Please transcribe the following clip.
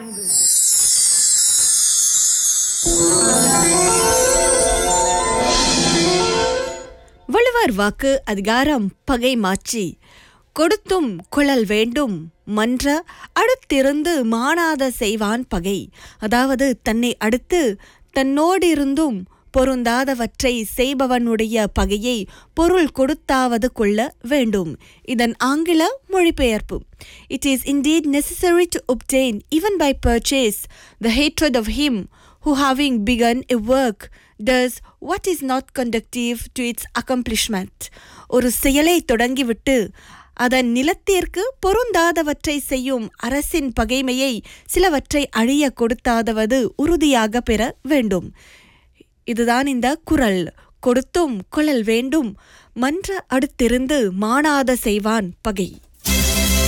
அன்பு வள்ளுவர் வாக்கு அதிகாரம் பகை மாற்றி கொடுத்தும் குழல் வேண்டும் மன்ற அடுத்திருந்து மானாத செய்வான் பகை அதாவது தன்னை அடுத்து தன்னோடிருந்தும் பொருந்தாதவற்றை செய்பவனுடைய பகையை பொருள் கொடுத்தாவது கொள்ள வேண்டும் இதன் ஆங்கில மொழிபெயர்ப்பு it is indeed necessary to obtain even by purchase the hatred of him who having begun a work does what is not conductive to its accomplishment ஒரு செயலை தொடங்கிவிட்டு அதன் நிலத்திற்கு பொருந்தாதவற்றை செய்யும் அரசின் பகைமையை சிலவற்றை அழிய கொடுத்தாதவது உறுதியாக பெற வேண்டும் இதுதான் இந்த குரல் கொடுத்தும் கொள்ளல் வேண்டும் மன்ற அடுத்திருந்து மானாத செய்வான் பகை